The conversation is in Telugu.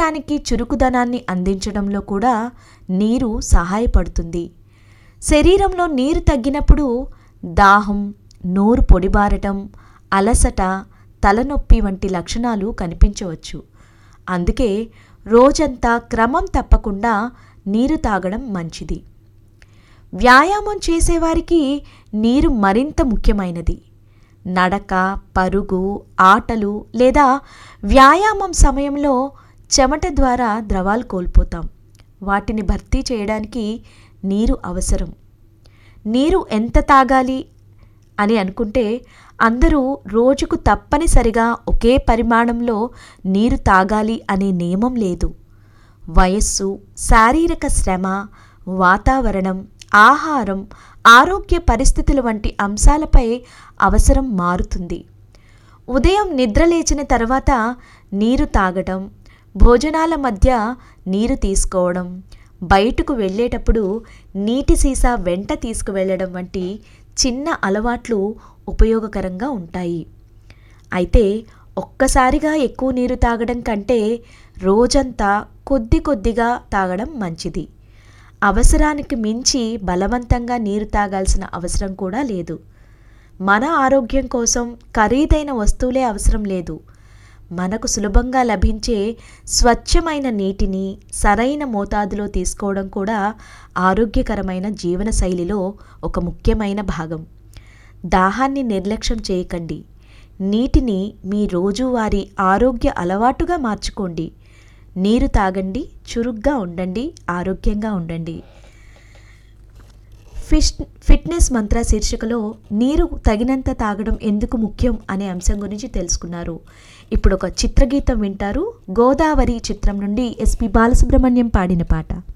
శరీరానికి చురుకుదనాన్ని అందించడంలో కూడా నీరు సహాయపడుతుంది శరీరంలో నీరు తగ్గినప్పుడు దాహం నోరు పొడిబారటం అలసట తలనొప్పి వంటి లక్షణాలు కనిపించవచ్చు అందుకే రోజంతా క్రమం తప్పకుండా నీరు తాగడం మంచిది వ్యాయామం చేసేవారికి నీరు మరింత ముఖ్యమైనది నడక పరుగు ఆటలు లేదా వ్యాయామం సమయంలో చెమట ద్వారా ద్రవాలు కోల్పోతాం వాటిని భర్తీ చేయడానికి నీరు అవసరం నీరు ఎంత తాగాలి అని అనుకుంటే అందరూ రోజుకు తప్పనిసరిగా ఒకే పరిమాణంలో నీరు తాగాలి అనే నియమం లేదు వయస్సు శారీరక శ్రమ వాతావరణం ఆహారం ఆరోగ్య పరిస్థితుల వంటి అంశాలపై అవసరం మారుతుంది ఉదయం నిద్ర లేచిన తర్వాత నీరు తాగడం భోజనాల మధ్య నీరు తీసుకోవడం బయటకు వెళ్ళేటప్పుడు నీటి సీసా వెంట తీసుకువెళ్ళడం వంటి చిన్న అలవాట్లు ఉపయోగకరంగా ఉంటాయి అయితే ఒక్కసారిగా ఎక్కువ నీరు తాగడం కంటే రోజంతా కొద్ది కొద్దిగా తాగడం మంచిది అవసరానికి మించి బలవంతంగా నీరు తాగాల్సిన అవసరం కూడా లేదు మన ఆరోగ్యం కోసం ఖరీదైన వస్తువులే అవసరం లేదు మనకు సులభంగా లభించే స్వచ్ఛమైన నీటిని సరైన మోతాదులో తీసుకోవడం కూడా ఆరోగ్యకరమైన జీవనశైలిలో ఒక ముఖ్యమైన భాగం దాహాన్ని నిర్లక్ష్యం చేయకండి నీటిని మీ రోజువారీ ఆరోగ్య అలవాటుగా మార్చుకోండి నీరు తాగండి చురుగ్గా ఉండండి ఆరోగ్యంగా ఉండండి ఫిష్ ఫిట్నెస్ మంత్ర శీర్షికలో నీరు తగినంత తాగడం ఎందుకు ముఖ్యం అనే అంశం గురించి తెలుసుకున్నారు ఇప్పుడు ఒక చిత్రగీతం వింటారు గోదావరి చిత్రం నుండి ఎస్పి బాలసుబ్రహ్మణ్యం పాడిన పాట